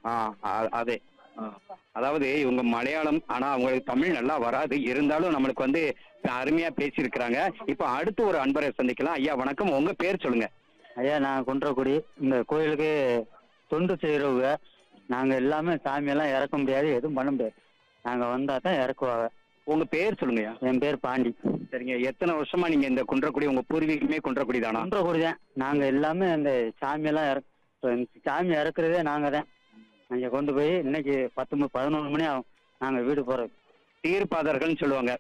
ஆ அ- அதே ஆ. அதாவது இவங்க மலையாளம் ஆனா அவங்களுக்கு தமிழ் நல்லா வராது இருந்தாலும் நம்மளுக்கு வந்து அருமையா பேசியிருக்கிறாங்க இப்போ அடுத்து ஒரு அன்பரை சந்திக்கலாம் ஐயா வணக்கம் உங்க பேர் சொல்லுங்க ஐயா நான் குன்றக்குடி இந்த கோயிலுக்கு தொண்டு செய்கிறவங்க நாங்கள் எல்லாமே சாமியெல்லாம் இறக்க முடியாது எதுவும் பண்ண முடியாது நாங்கள் வந்தால் தான் இறக்குவாங்க உங்க பேர் சொல்லுங்கய்யா என் பேர் பாண்டி சரிங்க எத்தனை வருஷமா நீங்க இந்த குன்றக்குடி உங்க பூர்வீகமே குன்றக்குடி தானா குன்றக்குடி தான் நாங்கள் எல்லாமே இந்த சாமியெல்லாம் இறக் இப்ப இந்த சாமி இறக்குறதே நாங்கள் தான் அங்கே கொண்டு போய் இன்னைக்கு பத்து மணி பதினொன்று மணி ஆகும் நாங்கள் வீடு போகிறோம் தீர்ப்பாதர்கள்னு சொல்லுவாங்க